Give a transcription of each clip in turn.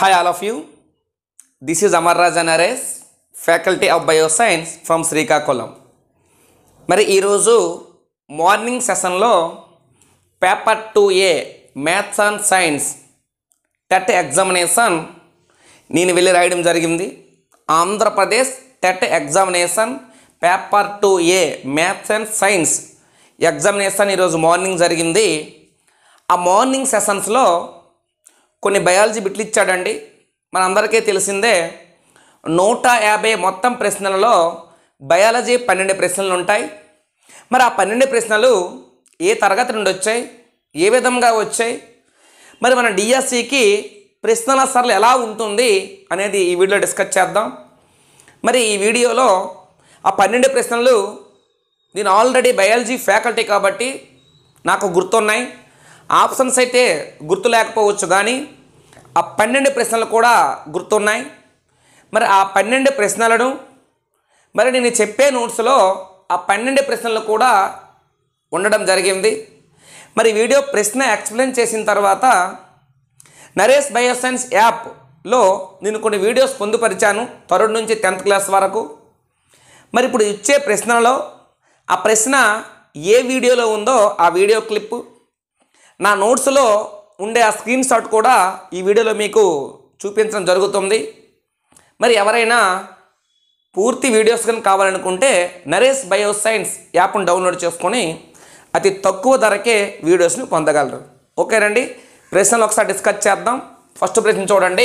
Hi, all of you. This is Amar Rajan Naresh, Faculty of Bioscience from Srikakulam. మరి ఈరోజు morning సెషన్లో paper two A maths and science TET examination నేను వెళ్ళి రాయడం జరిగింది Andhra Pradesh TET examination paper two A maths and science examination ఈరోజు morning జరిగింది ఆ మార్నింగ్ సెషన్స్లో కొన్ని బయాలజీ బిట్లు ఇచ్చాడండి మనందరికీ తెలిసిందే నూట యాభై మొత్తం ప్రశ్నలలో బయాలజీ పన్నెండు ప్రశ్నలు ఉంటాయి మరి ఆ పన్నెండు ప్రశ్నలు ఏ తరగతి నుండి వచ్చాయి ఏ విధంగా వచ్చాయి మరి మన డిఎస్సికి ప్రశ్నల సరళి ఎలా ఉంటుంది అనేది ఈ వీడియోలో డిస్కస్ చేద్దాం మరి ఈ వీడియోలో ఆ పన్నెండు ప్రశ్నలు నేను ఆల్రెడీ బయాలజీ ఫ్యాకల్టీ కాబట్టి నాకు గుర్తున్నాయి ఆప్షన్స్ అయితే గుర్తు లేకపోవచ్చు కానీ ఆ పన్నెండు ప్రశ్నలు కూడా గుర్తున్నాయి మరి ఆ పన్నెండు ప్రశ్నలను మరి నేను చెప్పే నోట్స్లో ఆ పన్నెండు ప్రశ్నలు కూడా ఉండడం జరిగింది మరి వీడియో ప్రశ్న ఎక్స్ప్లెయిన్ చేసిన తర్వాత నరేష్ బయోసైన్స్ యాప్లో నేను కొన్ని వీడియోస్ పొందుపరిచాను థర్డ్ నుంచి టెన్త్ క్లాస్ వరకు మరి ఇప్పుడు ఇచ్చే ప్రశ్నలో ఆ ప్రశ్న ఏ వీడియోలో ఉందో ఆ వీడియో క్లిప్ నా నోట్స్లో ఉండే ఆ స్క్రీన్ షాట్ కూడా ఈ వీడియోలో మీకు చూపించడం జరుగుతుంది మరి ఎవరైనా పూర్తి వీడియోస్ కానీ కావాలనుకుంటే నరేష్ బయోసైన్స్ యాప్ను డౌన్లోడ్ చేసుకొని అతి తక్కువ ధరకే వీడియోస్ని పొందగలరు ఓకేనండి ప్రశ్నలు ఒకసారి డిస్కస్ చేద్దాం ఫస్ట్ ప్రశ్న చూడండి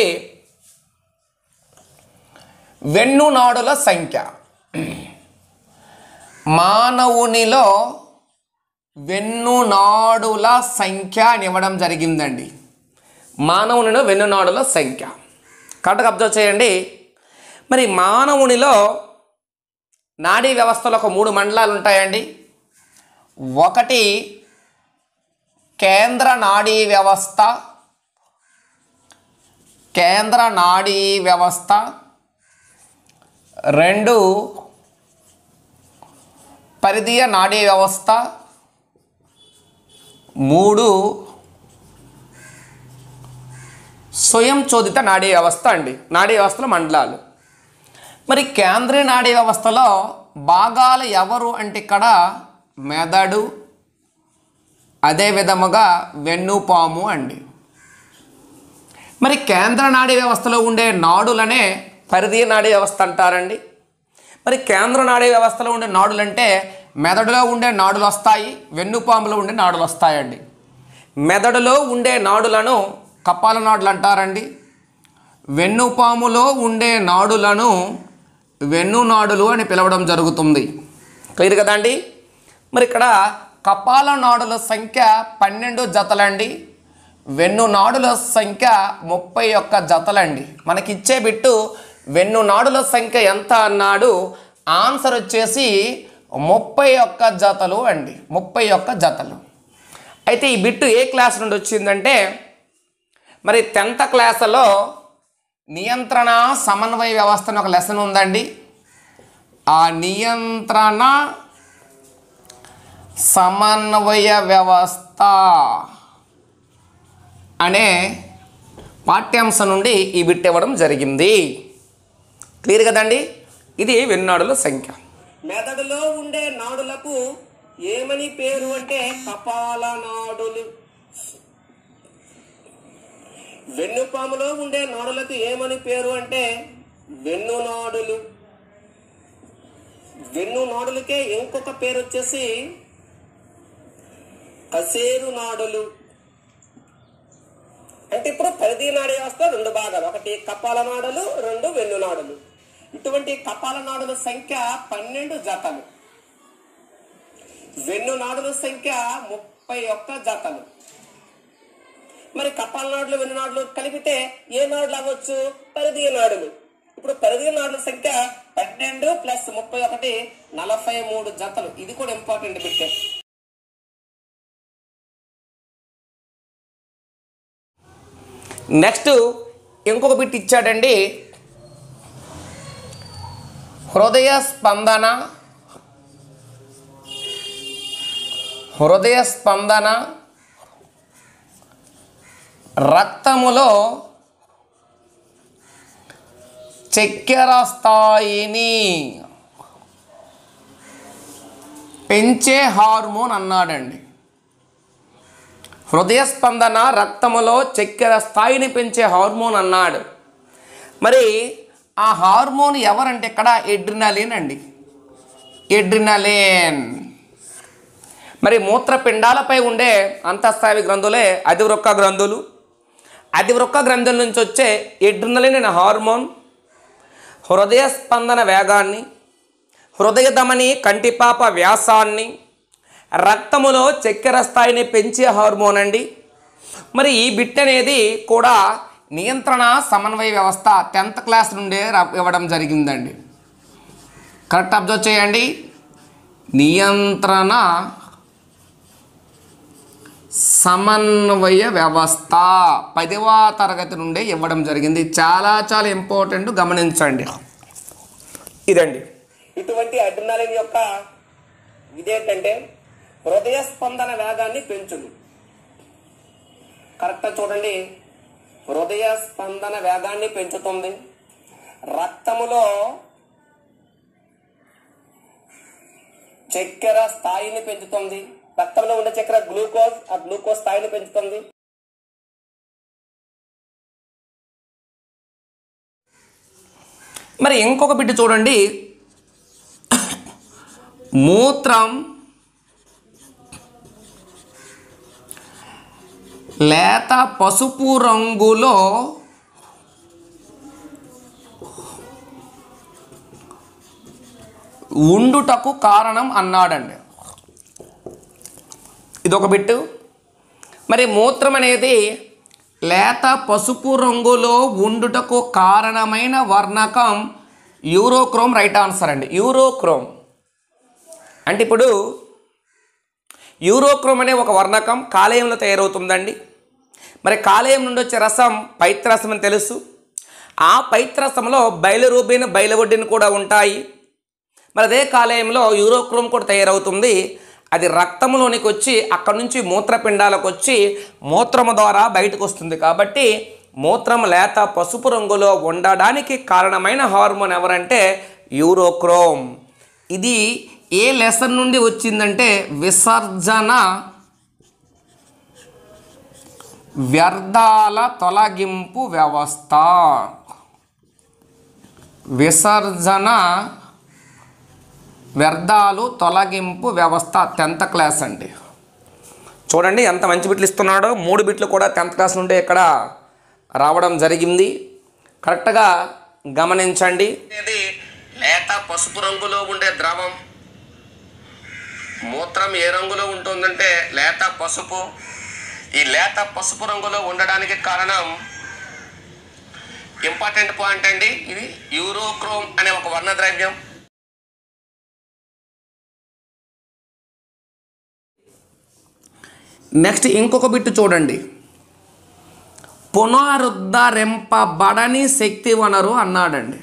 వెన్నునాడుల సంఖ్య మానవునిలో వెన్నునాడుల సంఖ్య అని ఇవ్వడం జరిగిందండి మానవునిలో వెన్నునాడుల సంఖ్య కరెక్ట్గా అబ్జర్వ్ చేయండి మరి మానవునిలో నాడీ వ్యవస్థలో ఒక మూడు మండలాలు ఉంటాయండి ఒకటి కేంద్ర నాడీ వ్యవస్థ కేంద్ర నాడీ వ్యవస్థ రెండు పరిధీయ నాడీ వ్యవస్థ మూడు స్వయం చోదిత నాడీ వ్యవస్థ అండి నాడీ వ్యవస్థలో మండలాలు మరి కేంద్రీయ నాడీ వ్యవస్థలో భాగాలు ఎవరు అంటే ఇక్కడ మెదడు అదే విధముగా వెన్నుపాము అండి మరి కేంద్ర నాడీ వ్యవస్థలో ఉండే నాడులనే పరిధీయ నాడీ వ్యవస్థ అంటారండి మరి కేంద్ర నాడీ వ్యవస్థలో ఉండే నాడులు అంటే మెదడులో ఉండే నాడులు వస్తాయి వెన్నుపాములో ఉండే నాడులు వస్తాయండి మెదడులో ఉండే నాడులను కపాల నాడులు అంటారండి వెన్నుపాములో ఉండే నాడులను వెన్ను నాడులు అని పిలవడం జరుగుతుంది క్లియర్ కదండి మరి ఇక్కడ కపాల నాడుల సంఖ్య పన్నెండు జతలండి వెన్ను నాడుల సంఖ్య ముప్పై ఒక్క జతలండి మనకి ఇచ్చే బిట్టు వెన్ను నాడుల సంఖ్య ఎంత అన్నాడు ఆన్సర్ వచ్చేసి ముప్పై ఒక్క జతలు అండి ముప్పై ఒక్క జతలు అయితే ఈ బిట్టు ఏ క్లాస్ నుండి వచ్చిందంటే మరి టెన్త్ క్లాసులో నియంత్రణ సమన్వయ వ్యవస్థ అని ఒక లెసన్ ఉందండి ఆ నియంత్రణ సమన్వయ వ్యవస్థ అనే పాఠ్యాంశం నుండి ఈ బిట్ ఇవ్వడం జరిగింది క్లియర్ కదండి ఇది వెన్నాడుల సంఖ్య మెదడులో ఉండే నాడులకు ఏమని పేరు అంటే కపాల నాడులు వెన్నుపాములో ఉండే నాడులకు ఏమని పేరు అంటే వెన్ను నాడులు వెన్ను నాడులకే ఇంకొక పేరు వచ్చేసి కసేరు నాడులు అంటే ఇప్పుడు పరిధి నాడి వ్యవస్థ రెండు భాగాలు ఒకటి కపాల నాడులు రెండు వెన్ను నాడులు ఇటువంటి కపాల నాడుల సంఖ్య పన్నెండు జతలు వెన్ను నాడుల సంఖ్య ముప్పై ఒక్క జతలు మరి కపాల నాడులు వెన్ను నాడులు కలిపితే ఏ నాడులు అవ్వచ్చు పరిధీయ నాడులు ఇప్పుడు పరిధీయ నాడుల సంఖ్య పన్నెండు ప్లస్ ముప్పై ఒకటి నలభై మూడు జతలు ఇది కూడా ఇంపార్టెంట్ బిట్ నెక్స్ట్ ఇంకొక బిట్ ఇచ్చాడండి హృదయ స్పందన హృదయ స్పందన రక్తములో చక్కెర స్థాయిని పెంచే హార్మోన్ అన్నాడండి హృదయ స్పందన రక్తములో చక్కెర స్థాయిని పెంచే హార్మోన్ అన్నాడు మరి ఆ హార్మోన్ ఎవరంటే ఇక్కడ ఎడ్రినలిన్ అండి ఎడ్రినలిన్ మరి మూత్రపిండాలపై ఉండే అంతఃస్థాయి గ్రంథులే అధివృక్క గ్రంథులు అధివృక్క గ్రంథుల నుంచి వచ్చే ఎడ్రినలిన్ అనే హార్మోన్ హృదయ స్పందన వేగాన్ని హృదయ ధమని కంటిపాప వ్యాసాన్ని రక్తములో చక్కెర స్థాయిని పెంచే హార్మోన్ అండి మరి ఈ బిట్ అనేది కూడా నియంత్రణ సమన్వయ వ్యవస్థ టెన్త్ క్లాస్ నుండే రా- ఇవ్వడం జరిగిందండి కరెక్ట్ అబ్జర్వ్ చేయండి నియంత్రణ సమన్వయ వ్యవస్థ పదవ తరగతి నుండే ఇవ్వడం జరిగింది చాలా చాలా ఇంపార్టెంట్ గమనించండి ఇదండి ఇటువంటి అడ్రినాలిన్ యొక్క ఇదేంటంటే హృదయ స్పందన వేగాన్ని పెంచును కరెక్ట్ చూడండి హృదయ స్పందన వేగాన్ని పెంచుతుంది రక్తములో చక్కెర స్థాయిని పెంచుతుంది రక్తంలో ఉండే చక్కెర గ్లూకోజ్ ఆ గ్లూకోజ్ స్థాయిని పెంచుతుంది మరి ఇంకొక బిడ్డ చూడండి మూత్రం లేత పసుపు రంగులో ఉండుటకు కారణం అన్నాడండి ఇదొక బిట్టు మరి మూత్రం అనేది లేత పసుపు రంగులో ఉండుటకు కారణమైన వర్ణకం యూరోక్రోమ్ రైట్ ఆన్సర్ అండి యూరోక్రోమ్ అంటే ఇప్పుడు యూరోక్రోమ్ అనే ఒక వర్ణకం కాలేయంలో తయారవుతుందండి మరి కాలేయం నుండి వచ్చే రసం పైత్రసం అని తెలుసు ఆ పైత్రసంలో బయలురూబిన్ బయలువడ్డిన్ కూడా ఉంటాయి మరి అదే కాలేయంలో యూరోక్రోమ్ కూడా తయారవుతుంది అది రక్తంలోనికి వచ్చి అక్కడి నుంచి మూత్రపిండాలకు వచ్చి మూత్రము ద్వారా బయటకు వస్తుంది కాబట్టి మూత్రం లేత పసుపు రంగులో ఉండడానికి కారణమైన హార్మోన్ ఎవరంటే యూరోక్రోమ్ ఇది ఏ లెసన్ నుండి వచ్చిందంటే విసర్జన వ్యర్థాల తొలగింపు వ్యవస్థ విసర్జన వ్యర్థాలు తొలగింపు వ్యవస్థ టెన్త్ క్లాస్ అండి చూడండి ఎంత మంచి బిట్లు ఇస్తున్నాడో మూడు బిట్లు కూడా టెన్త్ క్లాస్ నుండి ఇక్కడ రావడం జరిగింది కరెక్ట్గా గమనించండి ఇది లేత పసుపు రంగులో ఉండే ద్రవం మూత్రం ఏ రంగులో ఉంటుందంటే లేత పసుపు ఈ లేత పసుపు రంగులో ఉండడానికి కారణం ఇంపార్టెంట్ పాయింట్ అండి ఇది యూరోక్రోమ్ అనే ఒక వర్ణద్రవ్యం నెక్స్ట్ ఇంకొక బిట్టు చూడండి పునరుద్ధరింపబడని శక్తి వనరు అన్నాడండి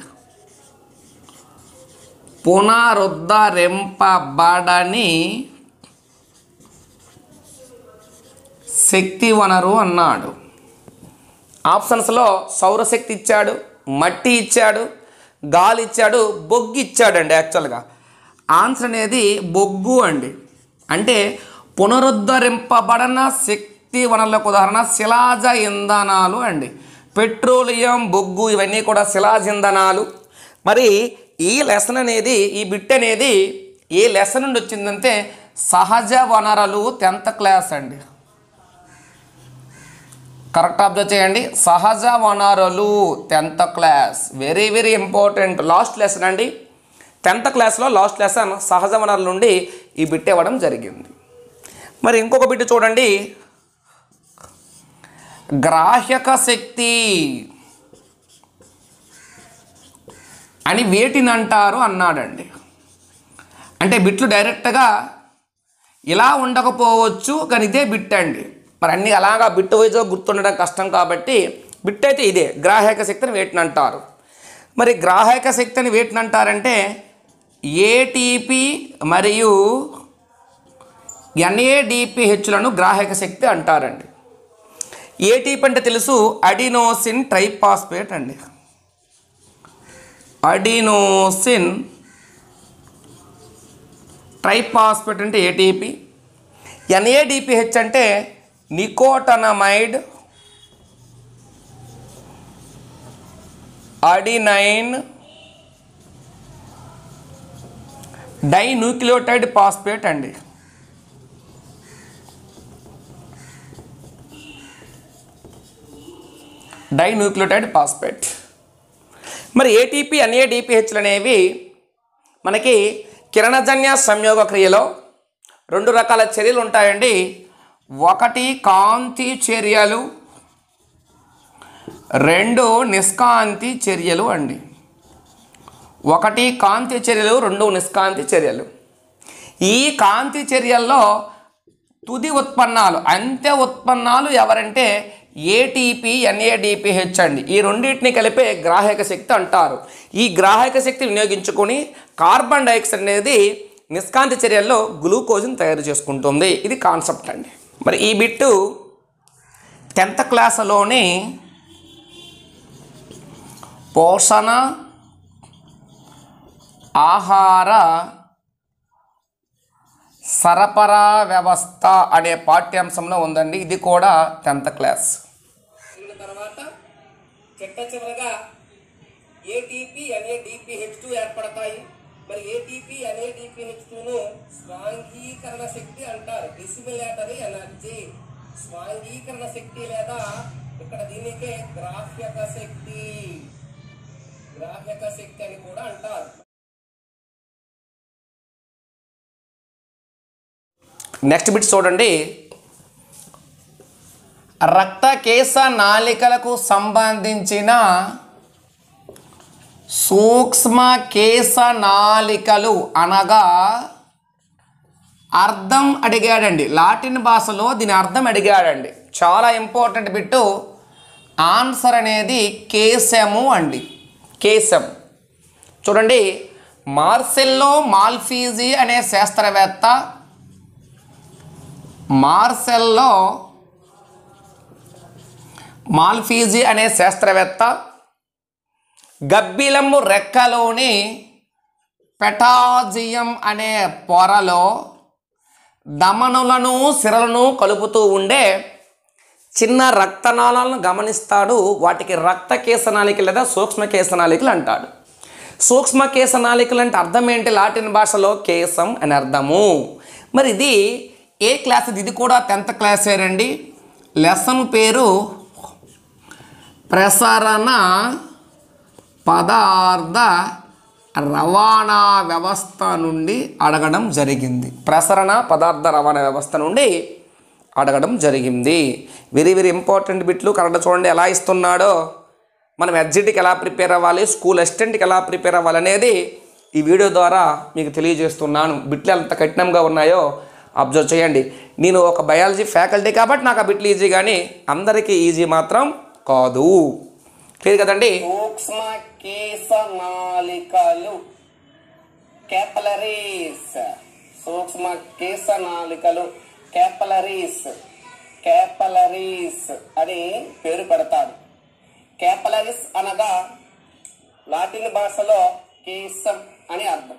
పునరుద్ధరింపబడని శక్తి వనరు అన్నాడు ఆప్షన్స్లో సౌరశక్తి ఇచ్చాడు మట్టి ఇచ్చాడు గాలి ఇచ్చాడు బొగ్గు ఇచ్చాడండి యాక్చువల్గా ఆన్సర్ అనేది బొగ్గు అండి అంటే పునరుద్ధరింపబడిన శక్తి వనరులకు ఉదాహరణ శిలాజ ఇంధనాలు అండి పెట్రోలియం బొగ్గు ఇవన్నీ కూడా శిలాజ ఇంధనాలు మరి ఈ లెసన్ అనేది ఈ బిట్ అనేది ఏ లెసన్ నుండి వచ్చిందంటే సహజ వనరులు టెన్త్ క్లాస్ అండి కరెక్ట్ అబ్జర్వ్ చేయండి సహజ వనరులు tenth class very very important last lesson అండి టెన్త్ క్లాస్లో లాస్ట్ లెసన్ సహజ వనరుల నుండి ఈ బిట్ ఇవ్వడం జరిగింది మరి ఇంకొక బిట్ చూడండి గ్రాహ్యక శక్తి అని వేటిని అంటారు అన్నాడండి అంటే బిట్లు డైరెక్ట్గా ఇలా ఉండకపోవచ్చు కానీ ఇదే బిట్ అండి మరి అన్ని అలాగా బిట్ వైజ్గా గుర్తుండడం కష్టం కాబట్టి బిట్ అయితే ఇదే గ్రాహక శక్తిని వేటిని అంటారు మరి గ్రాహక శక్తిని వేటిని అంటారంటే ఏటీపీ మరియు ఎన్ఏడిపిహెచ్లను గ్రాహక శక్తి అంటారండి ఏటీపీ అంటే తెలుసు అడినోసిన్ ట్రైపాస్పేట్ అండి అడినోసిన్ ట్రైపాస్పేట్ అంటే ఏటీపీ ఎన్ఏడిపిహెచ్ అంటే నికోటనమైడ్ అడినైన్ డైన్యూక్లియోటైడ్ పాస్పేట్ అండి డైన్యూక్లియోటైడ్ పాస్పేట్ మరి ఏటీపీ ఎన్ఏడిపిహెచ్లు అనేవి మనకి కిరణజన్య సంయోగ క్రియలో రెండు రకాల చర్యలు ఉంటాయండి ఒకటి కాంతి చర్యలు రెండు నిష్కాంతి చర్యలు అండి ఒకటి కాంతి చర్యలు రెండు నిష్కాంతి చర్యలు ఈ కాంతి చర్యల్లో తుది ఉత్పన్నాలు అంత్య ఉత్పన్నాలు ఎవరంటే ఏటీపీ ఎన్ఏడిపిహెచ్ అండి ఈ రెండింటిని కలిపే గ్రాహక శక్తి అంటారు ఈ గ్రాహక శక్తి వినియోగించుకొని కార్బన్ డైఆక్సైడ్ అనేది నిష్కాంతి చర్యల్లో గ్లూకోజ్ని తయారు చేసుకుంటుంది ఇది కాన్సెప్ట్ అండి మరి ఈ బిట్టు టెన్త్ క్లాసులోని పోషణ ఆహార సరఫరా వ్యవస్థ అనే పాఠ్యాంశంలో ఉందండి ఇది కూడా టెన్త్ క్లాస్ అయిన తర్వాత చిట్ట చివరగా ఏటీపీ అనే డిపిహెచ్ టూ ఏర్పడతాయి మరి ఏటీపీ అనే డిపిహెచ్ ను స్వాంగీకరణ శక్తి అంటారు డిసిమిలేటరీ ఎనర్జీ స్వాంగీకరణ శక్తి లేదా ఇక్కడ దీనికే గ్రాహ్యక శక్తి గ్రాహ్యక శక్తి అని కూడా అంటారు నెక్స్ట్ బిట్ చూడండి రక్తకేశ నాళికలకు సంబంధించిన సూక్ష్మ కేశ నాళికలు అనగా అర్థం అడిగాడండి లాటిన్ భాషలో దీని అర్థం అడిగాడండి చాలా ఇంపార్టెంట్ బిట్టు ఆన్సర్ అనేది కేశము అండి కేశం చూడండి మార్సెల్లో మాల్ఫీజీ అనే శాస్త్రవేత్త మార్సెల్లో మాల్ఫీజీ అనే శాస్త్రవేత్త గబ్బిలము రెక్కలోని పెటాజియం అనే పొరలో దమనులను సిరలను కలుపుతూ ఉండే చిన్న రక్తనాళాలను గమనిస్తాడు వాటికి రక్త కేశనాళికలు లేదా సూక్ష్మ కేశనాళికలు అంటాడు సూక్ష్మ కేశనాళికలు అంటే అర్థం ఏంటి లాటిన్ భాషలో కేశం అని అర్థము మరి ఇది ఏ క్లాస్ ఇది ఇది కూడా టెన్త్ క్లాసేనండి లెసన్ పేరు ప్రసరణ పదార్థ రవాణా వ్యవస్థ నుండి అడగడం జరిగింది ప్రసరణ పదార్థ రవాణా వ్యవస్థ నుండి అడగడం జరిగింది వెరీ వెరీ ఇంపార్టెంట్ బిట్లు కరెక్ట్ చూడండి ఎలా ఇస్తున్నాడో మనం ఎగ్జిట్కి ఎలా ప్రిపేర్ అవ్వాలి స్కూల్ అసిస్టెంట్కి ఎలా ప్రిపేర్ అవ్వాలి అనేది ఈ వీడియో ద్వారా మీకు తెలియజేస్తున్నాను బిట్లు ఎంత కఠినంగా ఉన్నాయో అబ్జర్వ్ చేయండి నేను ఒక బయాలజీ ఫ్యాకల్టీ కాబట్టి నాకు ఆ బిట్లు ఈజీ కానీ అందరికీ ఈజీ మాత్రం కాదు క్లియర్ కదండి సూక్ష్మ కేశ నాళికలు కేపలరీస్ సూక్ష్మ కేశ నాళికలు కేపలరీస్ కేపలరీస్ అని పేరు పెడతారు కేపలరీస్ అనగా లాటిన్ భాషలో కేశం అని అర్థం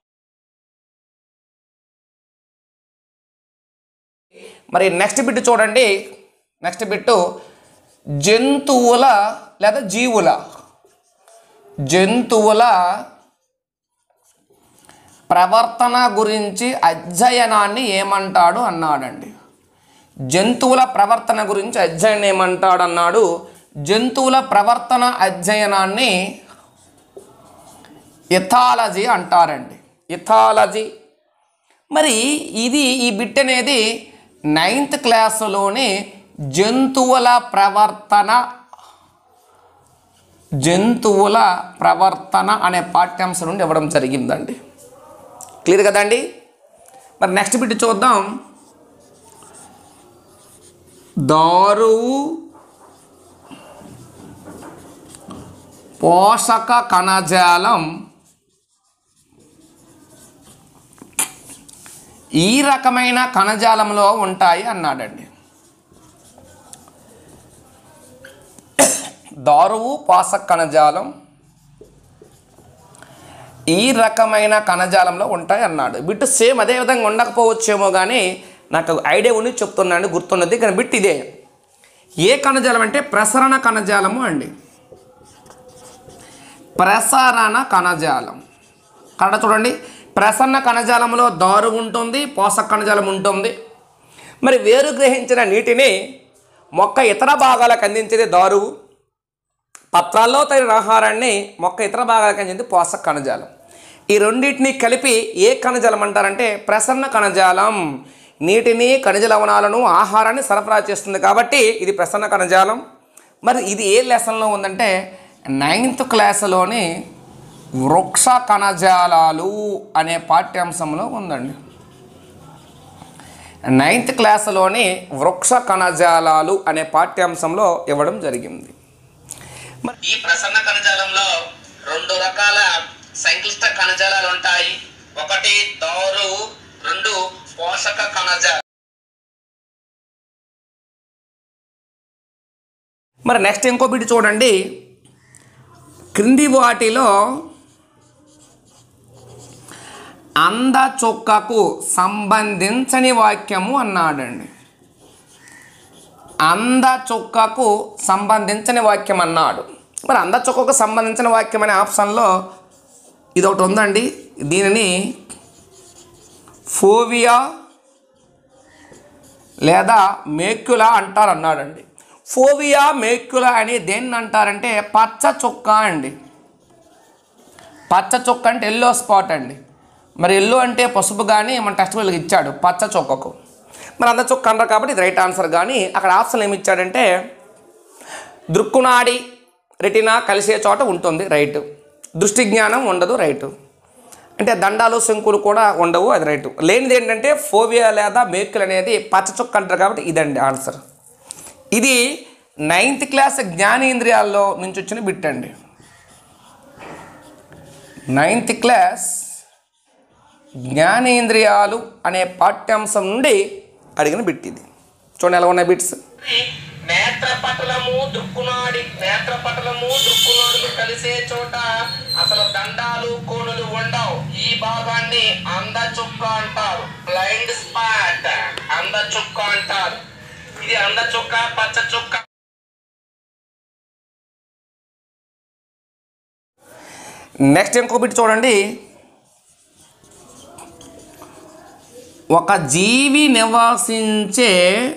మరి నెక్స్ట్ బిట్ చూడండి నెక్స్ట్ బిట్టు జంతువుల లేదా జీవుల జంతువుల ప్రవర్తన గురించి అధ్యయనాన్ని ఏమంటాడు అన్నాడండి జంతువుల ప్రవర్తన గురించి అధ్యయనం ఏమంటాడు అన్నాడు జంతువుల ప్రవర్తన అధ్యయనాన్ని ఇథాలజీ అంటారండి ఇథాలజీ మరి ఇది ఈ బిట్ అనేది నైన్త్ క్లాసులోని జంతువుల ప్రవర్తన జంతువుల ప్రవర్తన అనే పాఠ్యాంశం నుండి ఇవ్వడం జరిగిందండి క్లియర్ కదండి మరి నెక్స్ట్ బిట్ చూద్దాం దారువు పోషక కణజాలం ఈ రకమైన కణజాలంలో ఉంటాయి అన్నాడండి దారువు పోషక కణజాలం ఈ రకమైన కణజాలంలో ఉంటాయి అన్నాడు బిట్ సేమ్ అదే విధంగా ఉండకపోవచ్చేమో కానీ నాకు ఐడియా ఉండి చెప్తున్నాను గుర్తున్నది కానీ బిట్ ఇదే ఏ కణజాలం అంటే ప్రసరణ కణజాలము అండి ప్రసరణ కణజాలం కన్నడ చూడండి ప్రసరణ కణజాలంలో దారు ఉంటుంది పోషక కణజాలం ఉంటుంది మరి వేరు గ్రహించిన నీటిని మొక్క ఇతర భాగాలకు అందించేది దారువు పత్రాల్లో తగిన ఆహారాన్ని మొక్క ఇతర భాగాలకు అందించేది పోషక కణజాలం ఈ రెండింటిని కలిపి ఏ కణజాలం అంటారంటే ప్రసరణ కణజాలం నీటిని ఖనిజ లవణాలను ఆహారాన్ని సరఫరా చేస్తుంది కాబట్టి ఇది ప్రసరణ కణజాలం మరి ఇది ఏ లెసన్లో ఉందంటే నైన్త్ క్లాసులోని వృక్ష కణజాలాలు అనే పాఠ్యాంశంలో ఉందండి నైన్త్ క్లాసులోని వృక్ష కణజాలాలు అనే పాఠ్యాంశంలో ఇవ్వడం జరిగింది ఈ ప్రసన్న కణజాలంలో రెండు రకాల సంక్లిష్ట కణజాలాలు ఉంటాయి ఒకటి దోరు రెండు పోషక కణజాలం మరి నెక్స్ట్ ఇంకో బిట్ చూడండి క్రింది వాటిలో అంద చొక్కకు సంబంధించని వాక్యము అన్నాడండి అంద చొక్కకు సంబంధించని వాక్యం అన్నాడు మరి అంద చొక్కకు సంబంధించిన వాక్యం అనే ఆప్షన్లో ఇది ఒకటి ఉందండి దీనిని ఫోవియా లేదా మేక్యులా అంటారు అన్నాడండి ఫోవియా మేక్యులా అని దేన్ని అంటారంటే పచ్చ చొక్క అండి పచ్చ చొక్క అంటే ఎల్లో స్పాట్ అండి మరి ఎల్లో అంటే పసుపు కానీ మన టెక్స్ట్ బుక్లో ఇచ్చాడు పచ్చ చొక్కకు మరి అంద చొక్క అన్నారు కాబట్టి ఇది రైట్ ఆన్సర్ కానీ అక్కడ ఆప్షన్ ఏమి ఇచ్చాడంటే దృక్కునాడి రెటినా కలిసే చోట ఉంటుంది రైట్ దృష్టి జ్ఞానం ఉండదు రైట్ అంటే దండాలు శంకులు కూడా ఉండవు అది రైట్ లేనిది ఏంటంటే ఫోవియా లేదా మేకులు అనేది పచ్చ చొక్క అంటారు కాబట్టి ఇదండి ఆన్సర్ ఇది నైన్త్ క్లాస్ జ్ఞానేంద్రియాల్లో నుంచి వచ్చిన బిట్ అండి నైన్త్ క్లాస్ జ్ఞానేంద్రియాలు అనే పాఠ్యాంశం నుండి అడిగిన బిట్ ఇది చూడండి ఎలా ఉన్నాయి బిట్స్ నేత్రపటలము దృక్కునాడి నేత్రపటలము దృక్కునాడులు కలిసే చోట అసలు దండాలు కోణులు ఉండవు ఈ భాగాన్ని అంద చుక్క అంటారు బ్లైండ్ స్పాట్ అంద చుక్క అంటారు ఇది అంద చుక్క పచ్చ చుక్క నెక్స్ట్ ఇంకో బిట్ చూడండి ఒక జీవి నివసించే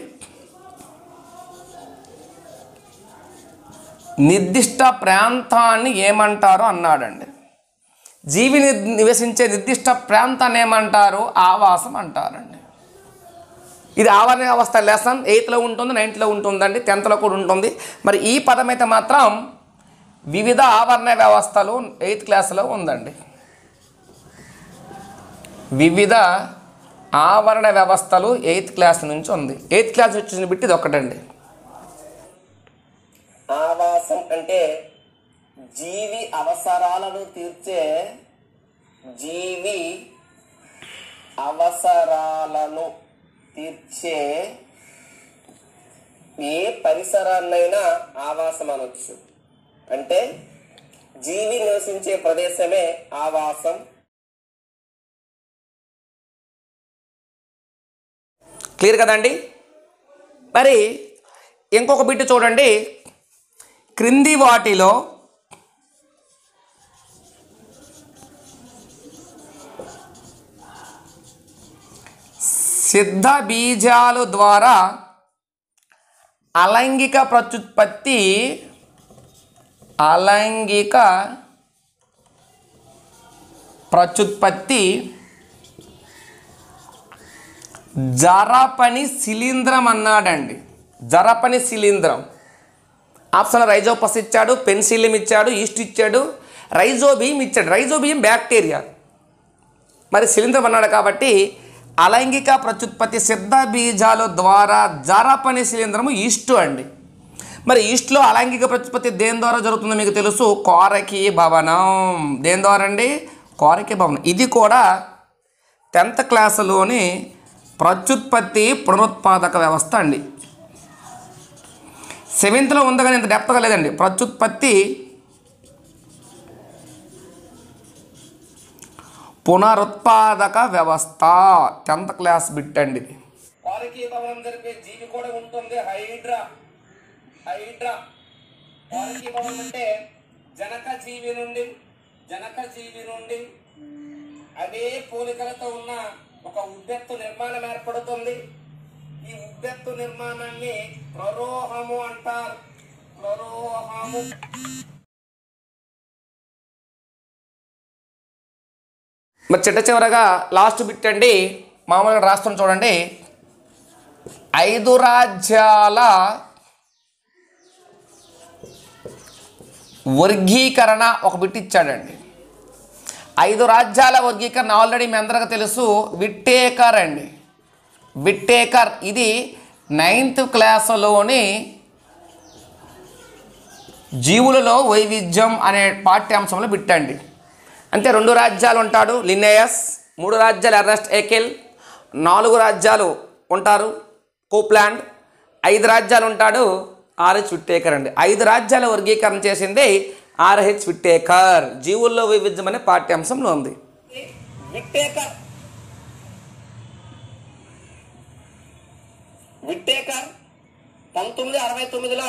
నిర్దిష్ట ప్రాంతాన్ని ఏమంటారు అన్నాడండి జీవి ని- నివసించే నిర్దిష్ట ప్రాంతాన్ని ఏమంటారు ఆవాసం అంటారండి ఇది ఆవరణ వ్యవస్థ లెసన్ ఎయిత్లో ఉంటుంది నైన్త్లో ఉంటుందండి టెన్త్లో కూడా ఉంటుంది మరి ఈ పదం అయితే మాత్రం వివిధ ఆవరణ వ్యవస్థలు ఎయిత్ క్లాస్లో ఉందండి వివిధ ఆవరణ వ్యవస్థలు ఎయిత్ క్లాస్ నుంచి ఉంది ఎయిత్ క్లాస్ వచ్చిన బిట్టి ఇది ఒకటండి ఆవాసం అంటే జీవి అవసరాలను తీర్చే జీవి అవసరాలను తీర్చే ఏ పరిసరాన్నైనా ఆవాసం అనొచ్చు అంటే జీవి నివసించే ప్రదేశమే ఆవాసం క్లియర్ కదండి మరి ఇంకొక బిట్ చూడండి క్రింది వాటిలో సిద్ధ బీజాలు ద్వారా అలైంగిక ప్రత్యుత్పత్తి అలైంగిక ప్రత్యుత్పత్తి జరపని శిలీంద్రం అన్నాడండి జరపని శిలీంద్రం ఆప్షన్లో రైజోపస్ ఇచ్చాడు పెన్సిలియం ఇచ్చాడు ఈస్ట్ ఇచ్చాడు రైజోబియం ఇచ్చాడు రైజోబియం బ్యాక్టీరియా మరి శిలీంద్రం అన్నాడు కాబట్టి అలైంగిక ప్రత్యుత్పత్తి సిద్ధ బీజాల ద్వారా జరపని శిలీంద్రము ఈస్టు అండి మరి ఈస్ట్లో అలైంగిక ప్రత్యుత్పత్తి దేని ద్వారా జరుగుతుందో మీకు తెలుసు కోరకి భవనం దేని ద్వారా అండి కోరకి భవనం ఇది కూడా టెన్త్ క్లాసులోని ప్రత్యుత్పత్తి పునరుత్పాదక వ్యవస్థ అండి సెవెంత్లో ఉంది కానీ ఇంత డెప్త్గా లేదండి ప్రత్యుత్పత్తి పునరుత్పాదక వ్యవస్థ టెన్త్ క్లాస్ బిట్ అండి ఇది వారికి భవనం జరిపే జీవి కూడా ఉంటుంది హైడ్రా హైడ్రా వారికి భవనం అంటే జనక జీవి నుండి జనక జీవి నుండి అదే పోలికలతో ఉన్న ఒక ఉబ్బెత్తు నిర్మాణం ఏర్పడుతుంది ఈ ఉబ్బెత్తు నిర్మాణాన్ని ప్రరోహము అంటారు ప్రరోహము మరి చిట్ట చివరగా లాస్ట్ బిట్ అండి మామూలుగా రాస్తాం చూడండి ఐదు రాజ్యాల వర్గీకరణ ఒక బిట్ ఇచ్చాడండి ఐదు రాజ్యాల వర్గీకరణ ఆల్రెడీ మీ అందరికీ తెలుసు విట్టేకర్ అండి విట్టేకర్ ఇది నైన్త్ క్లాసులోని జీవులలో వైవిధ్యం అనే పాఠ్యాంశంలో బిట్టండి అంటే రెండు రాజ్యాలు ఉంటాడు లినేయస్ మూడు రాజ్యాలు ఎర్నెస్ట్ ఏకెల్ నాలుగు రాజ్యాలు ఉంటారు కోప్లాండ్ ఐదు రాజ్యాలు ఉంటాడు ఆర్హెచ్ విట్టేకర్ అండి ఐదు రాజ్యాల వర్గీకరణ చేసింది ఆర్హెచ్ విట్టేకర్ జీవుల్లో వైవిధ్యం అనే పాఠ్యాంశంలో ఉంది విట్టేకర్ విట్టేకర్ పంతొమ్మిది అరవై తొమ్మిదిలో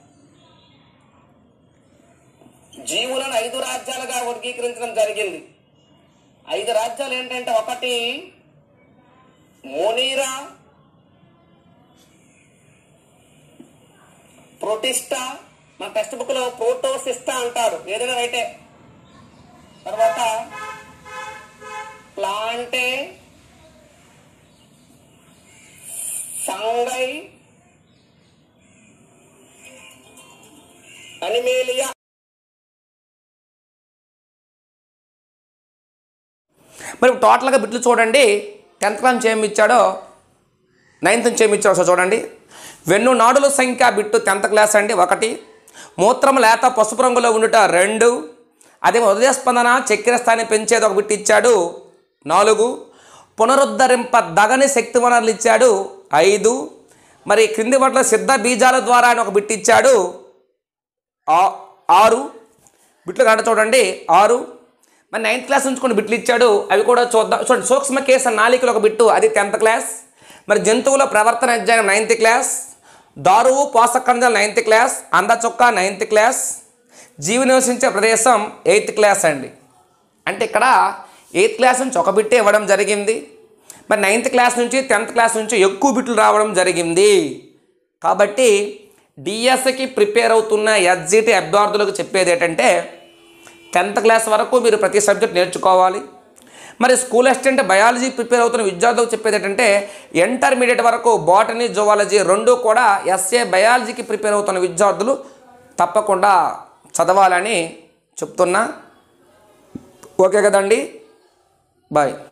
జీవులను ఐదు రాజ్యాలుగా వర్గీకరించడం జరిగింది ఐదు రాజ్యాలు ఏంటంటే ఒకటి మోనీరా ప్రోటిస్టా మన టెక్స్ట్ బుక్ లో ప్రోటోసిస్టా అంటారు ఏదైనా రైటే తర్వాత ప్లాంటే ఫంగై అనిమేలియా మరి టోటల్గా బిట్లు చూడండి టెన్త్ క్లాస్ నుంచి ఏమి ఇచ్చాడో నైన్త్ నుంచి ఏమి ఇచ్చాడో ఒకసారి చూడండి వెన్ను నాడుల సంఖ్య బిట్టు టెన్త్ క్లాస్ అండి ఒకటి మూత్రం లేత పసుపు రంగులో ఉండుట రెండు అదే హృదయ స్పందన చక్కెర స్థాయిని పెంచేది ఒక బిట్టు ఇచ్చాడు నాలుగు పునరుద్ధరింప దగని శక్తి వనరులు ఇచ్చాడు ఐదు మరి క్రింది వాటిలో సిద్ధ బీజాల ద్వారా అని ఒక బిట్ ఇచ్చాడు ఆ- ఆరు బిట్లు కట్ట చూడండి ఆరు మరి నైన్త్ క్లాస్ నుంచి కొన్ని బిట్లు ఇచ్చాడు అవి కూడా చూద్దాం చూడండి సూక్ష్మ కేసు నాలికలు ఒక బిట్టు అది టెన్త్ క్లాస్ మరి జంతువుల ప్రవర్తన అధ్యాయం నైన్త్ క్లాస్ దారువు పోషకణజాలు నైన్త్ క్లాస్ అందచొక్క నైన్త్ క్లాస్ జీవి నివసించే ప్రదేశం ఎయిత్ క్లాస్ అండి అంటే ఇక్కడ ఎయిత్ క్లాస్ నుంచి ఒక బిట్టే ఇవ్వడం జరిగింది మరి నైన్త్ క్లాస్ నుంచి టెన్త్ క్లాస్ నుంచి ఎక్కువ బిట్లు రావడం జరిగింది కాబట్టి డిఎస్కి ప్రిపేర్ అవుతున్న ఎస్జిటి అభ్యర్థులకు చెప్పేది ఏంటంటే టెన్త్ క్లాస్ వరకు మీరు ప్రతి సబ్జెక్ట్ నేర్చుకోవాలి మరి స్కూల్ అసిస్టెంట్ బయాలజీ ప్రిపేర్ అవుతున్న విద్యార్థులకు చెప్పేది ఏంటంటే ఇంటర్మీడియట్ వరకు బాటనీ జువాలజీ రెండు కూడా ఎస్ఏ బయాలజీకి ప్రిపేర్ అవుతున్న విద్యార్థులు తప్పకుండా చదవాలని చెప్తున్నా ఓకే కదండి బాయ్